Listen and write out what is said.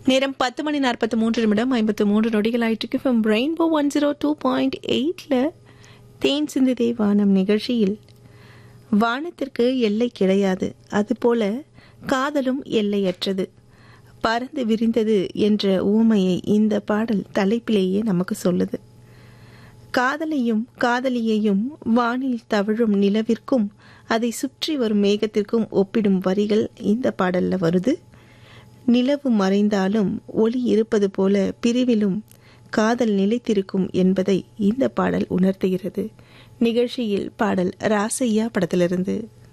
நேரம் பத்து மணி நாற்பத்தி மூன்று நிமிடம் ஐம்பத்து மூன்று நொடிகள் ஆயிட்டுக்கு from Rainbow one zero two point எயிட்ல தேன் சிந்துதே வானம் நிகழ்ச்சியில் வானத்திற்கு எல்லை கிடையாது அதுபோல காதலும் எல்லையற்றது பறந்து விரிந்தது என்ற ஊமையை இந்த பாடல் தலைப்பிலேயே நமக்கு சொல்லுது காதலையும் காதலியையும் வானில் தவழும் நிலவிற்கும் அதை சுற்றி வரும் மேகத்திற்கும் ஒப்பிடும் வரிகள் இந்த பாடல்ல வருது நிலவு மறைந்தாலும் ஒளி இருப்பது போல பிரிவிலும் காதல் நிலைத்திருக்கும் என்பதை இந்த பாடல் உணர்த்துகிறது நிகழ்ச்சியில் பாடல் ராசையா படத்திலிருந்து